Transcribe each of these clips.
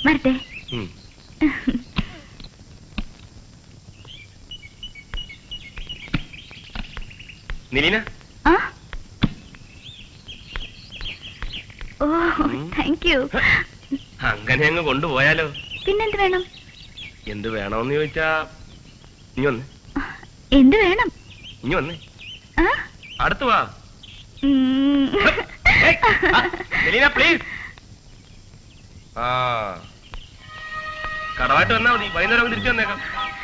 വരട്ടെ ഉം. നിലീന ആ ഓ ഉം. താങ്ക് യു അങ്ങനെ അങ്ങ് കൊണ്ടുപോയാലോ പിന്നെന്ത് വേണം എന്ത് വേണമെന്ന് ചോദിച്ചാ ഇനി വന്ന് എന്ത് വേണം ഇനി വന്ന് ആ? അടുത്ത് വാ ഉം. ഏയ്, ആ, നിലീന പ്ലീസ് ആ കടവായിട്ട് വന്നാ മതി വൈകുന്നേരം അങ്ങ് തിരിച്ചു വന്നേക്കാം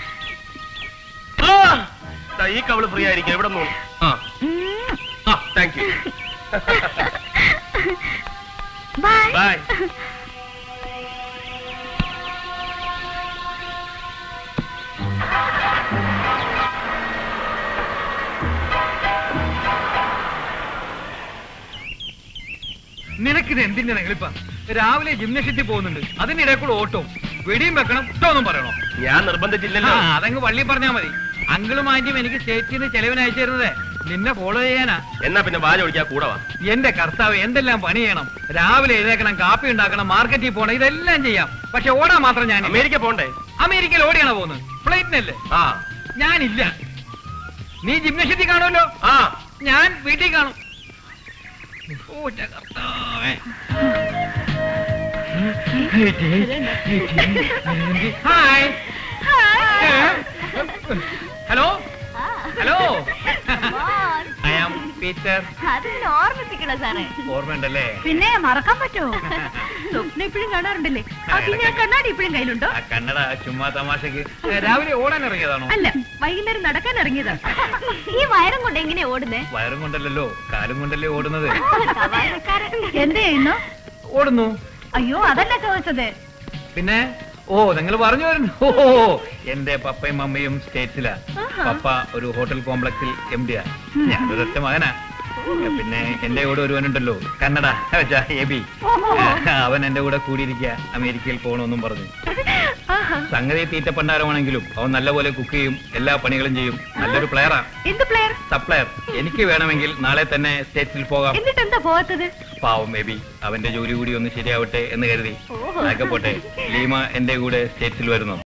ആ, ദാ ഈ കവള് ഫ്രീ ആയിരിക്കും എവിടെ നിന്ന് ആ ഉം. ആ താങ്ക് യു ബൈ ബൈ നിനക്കിത് എന്തിന്റെ നിങ്ങളിപ്പ രാവിലെ ജിംനഷ്യത്തിൽ പോകുന്നുണ്ട് അതിനിടെ കൂടെ ഓട്ടോ വെടിയും വെക്കണം ഇഷ്ടമൊന്നും പറയണോ ഞാൻ ആ, നിർബന്ധിച്ചില്ലല്ലോ അതങ്ങ് വള്ളി പറഞ്ഞാ മതി അങ്കിളും ആന്റിയും എനിക്ക് സ്റ്റേറ്റിൽ നിന്ന് ചെലവിന് അയച്ചു തരുന്നത് നിന്നെ ഫോളോ ചെയ്യാനാ എന്നാ പിന്നെ വാല ഒഴിക്കാ കൂടെ വാ എന്റെ കർത്താവ് എന്തെല്ലാം പണി ചെയ്യണം രാവിലെ എഴുതേക്കണം കാപ്പി ഉണ്ടാക്കണം മാർക്കറ്റിൽ പോകണം ഇതെല്ലാം ചെയ്യാം പക്ഷെ ഓടാൻ മാത്രം ഞാൻ അമേരിക്ക പോണ്ടേ അമേരിക്കയിൽ ഓടിയാണോ പോകുന്നത് ഫ്ലൈറ്റിനല്ലേ ആ ഞാനില്ല നീ ജിംനഷ്യത്തിൽ കാണുമല്ലോ ആ ഞാൻ വീട്ടിൽ കാണും ഓ, എന്റെ കർത്താവേ. Hi hello hello I am Peter അത് പിന്നെ ഓർമ്മിപ്പിക്കണ സാറേ ഓർമ്മയുണ്ടല്ലേ പിന്നെ മറക്കാൻ പറ്റുമോ സ്വപ്നം ഇപ്പോഴും കാണാറുണ്ടല്ലേ ആ പിന്നെ ആ കണ്ണാടി ഇപ്പോഴും കയ്യിലുണ്ടോ ആ കന്നഡ ചുമ്മാ തമാശക്ക് രാവിലെ ഓടാൻ ഇറങ്ങിയതാണോ അല്ല വൈകുന്നേരം നടക്കാൻ ഇറങ്ങിയതാ ഈ വയറും കൊണ്ട് എങ്ങനെയാ ഓടുന്നേ വയറും കൊണ്ടല്ലല്ലോ കാലും കൊണ്ടല്ലേ ഓടുന്നത് എന്ത് ചെയ്യുന്നു ഓടുന്നു അയ്യോ അതല്ല ചോദിച്ചത് പിന്നെ ഓ നിങ്ങൾ പറഞ്ഞു വരുന്നു ഓ എന്റെ പപ്പയും മമ്മയും സ്റ്റേറ്റ്സിലാ ആഹാ. പപ്പ ഒരു ഹോട്ടൽ കോംപ്ലക്സിൽ എം ഡിയാ ഞാനൊരു ഒറ്റ മകനാ പിന്നെ എന്റെ കൂടെ ഒരുവനുണ്ടല്ലോ കന്നഡ എബി അവൻ എന്റെ കൂടെ കൂടിയിരിക്കുക അമേരിക്കയിൽ പോകണമെന്നും പറഞ്ഞു ആഹാ. സംഗതി തീറ്റപ്പണ്ടാരമാണെങ്കിലും അവൻ നല്ലപോലെ കുക്ക് ചെയ്യും എല്ലാ പണികളും ചെയ്യും നല്ലൊരു പ്ലെയറാ എന്ത് പ്ലെയർ സപ്ലയർ എനിക്ക് വേണമെങ്കിൽ നാളെ തന്നെ സ്റ്റേറ്റ്സിൽ പോകാം എന്നിട്ട് എന്താ പോകാത്തത് പാവം ബേബി അവന്റെ ജോലി കൂടി ഒന്ന് ശരിയാവട്ടെ എന്ന് കരുതി ഓഹോ. അതൊക്കെ പോട്ടെ ലീമ എന്റെ കൂടെ സ്റ്റേറ്റ്സിൽ വരുന്നു